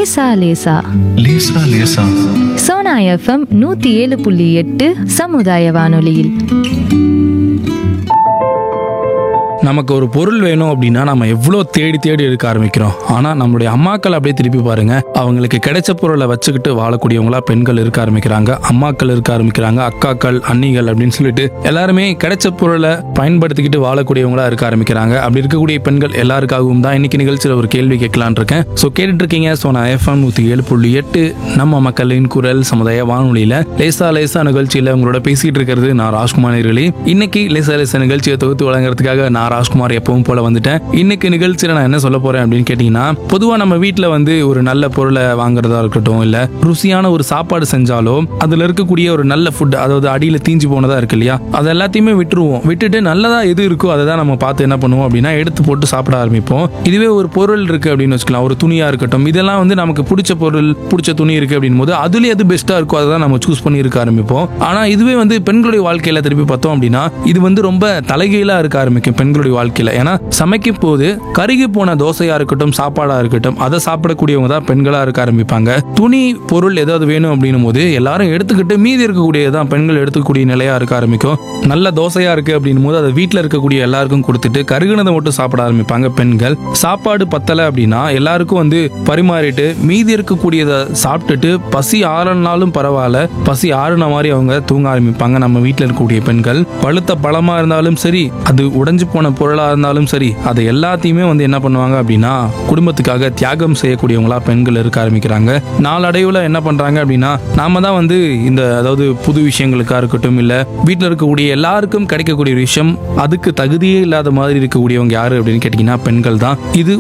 லேசா லேசா லேசா லேசா சோனா எஃப்எம் நூத்தி ஏழு புள்ளி எட்டு சமுதாய வானொலியில் நமக்கு ஒரு பொருள் வேணும் அப்படின்னா நம்ம எவ்வளோ தேடி தேடி எடுக்க ஆரம்பிக்கிறோம் ஆனால் நம்மளுடைய அம்மாக்கள் அப்படியே திருப்பி பாருங்க அவங்களுக்கு கிடைச்ச பொருளை வச்சுக்கிட்டு வாழக்கூடியவங்களா பெண்கள் இருக்க ஆரம்பிக்கிறாங்க அம்மாக்கள் இருக்க ஆரம்பிக்கிறாங்க அக்காக்கள் அண்ணிகள் அப்படின்னு சொல்லிட்டு எல்லாருமே கிடைச்ச பொருளை பயன்படுத்திக்கிட்டு வாழக்கூடியவங்களா இருக்க ஆரம்பிக்கிறாங்க அப்படி இருக்கக்கூடிய பெண்கள் எல்லாருக்காகவும் தான் இன்னைக்கு நிகழ்ச்சியில் ஒரு கேள்வி கேட்கலான் இருக்கேன் ஸோ கேட்டுட்டு இருக்கீங்க ஸோ நான் எஃப்எம் நூற்றி ஏழு புள்ளி எட்டு நம்ம மக்களின் குரல் சமுதாய வானொலியில் லேசா லேசா நிகழ்ச்சியில் உங்களோட பேசிட்டு இருக்கிறது நான் ராஜ்குமார் நேயர்களே. இன்னைக்கு லேசா லேசா நிகழ்ச்சியை தொகுத்து வழங்குறதுக்காக நான் ராஜ்குமார் எப்பவும் போல வந்துட்டேன் இன்னைக்கு நிகழ்ச்சியில் நான் என்ன சொல்ல போறேன் அப்படின்னு கேட்டீங்கன்னா பொதுவா நம்ம வீட்டில் வந்து ஒரு நல்ல பொருளை வாங்குறதா இருக்கட்டும் இல்ல ருசியான ஒரு சாப்பாடு செஞ்சாலோ அதுல இருக்கக்கூடிய ஒரு நல்ல ஃபுட் அதாவது அடியில தீஞ்சு போனதா இருக்கு இல்லையா அது எல்லாத்தையுமே விட்டுருவோம் விட்டுட்டு நல்லதா எது இருக்கோ அதை தான் நம்ம பார்த்து என்ன பண்ணுவோம் அப்படின்னா எடுத்து போட்டு சாப்பிட ஆரம்பிப்போம் இதுவே ஒரு பொருள் இருக்கு அப்படின்னு வச்சுக்கலாம் ஒரு துணியா இருக்கட்டும் இதெல்லாம் வந்து நமக்கு பிடிச்ச பொருள் பிடிச்ச துணி இருக்கு அப்படின் போது அதுல எது பெஸ்ட்டா இருக்கோ அதை தான் நம்ம சூஸ் பண்ணி இருக்க ஆரம்பிப்போம் ஆனா இதுவே வந்து பெண்களுடைய வாழ்க்கையில திருப்பி பார்த்தோம் அப்படின்னா இது வந்து ரொம்ப தலைகீழா இருக்க ஆரம்பிக்கும் பெண்களுடைய வாழ்க்கையில ஏன்னா சமைக்கும் போது கருகி போன தோசையா இருக்கட்டும் சாப்பாடா இருக்கட்டும் அதை சாப்பிடக்கூடியவங்க தான் பெண்களா இருக்க ஆரம்பிப்பாங்க துணி பொருள் ஏதாவது வேணும் அப்படின்னும் போது எல்லாரும் எடுத்துக்கிட்டு மீதி இருக்கக்கூடியதான் பெண்கள் எடுத்துக்கூடிய நிலையா இருக்க ஆரம்பிக்கும் நல்ல தோசையா இருக்கு அப்படின்னும் போது அதை வீட்டில் இருக்கக்கூடிய எல்லாருக்கும் கொடுத்துட்டு கருகினதை மட்டும் சாப்பிட ஆரம்பிப்பாங்க பெண்கள் சாப்பாடு பத்தலை அப்படின்னா எல்லாருக்கும் வந்து பரிமாறிட்டு மீதி இருக்கக்கூடியதை சாப்பிட்டுட்டு பசி ஆறனாலும் பரவாயில்ல பசி ஆறுன மாதிரி அவங்க தூங்க ஆரம்பிப்பாங்க நம்ம வீட்டில் இருக்கக்கூடிய பெண்கள் பழுத்த பழமா இருந்தாலும் சரி அது உடைஞ்சு போன பொருளா இருந்தாலும் சரி அதை எல்லாத்தையுமே வந்து என்ன பண்ணுவாங்க அப்படின்னா குடும்பத்துக்காக தியாகம் செய்யக்கூடியவங்களா பெண்கள் இருக்க ஆரம்பிக்கிறாங்க நாளடைவுல என்ன பண்றாங்க அப்படின்னா நாம தான் வந்து இந்த அதாவது புது விஷயங்களுக்கா இருக்கட்டும் இல்ல வீட்டில் இருக்கக்கூடிய எல்லாருக்கும் கிடைக்கக்கூடிய ஒரு விஷயம் அதுக்கு தகுதியே இல்லாத மாதிரி இருக்கக்கூடியவங்க யாரு அப்படின்னு கேட்டீங்கன்னா பெண்கள் தான் இது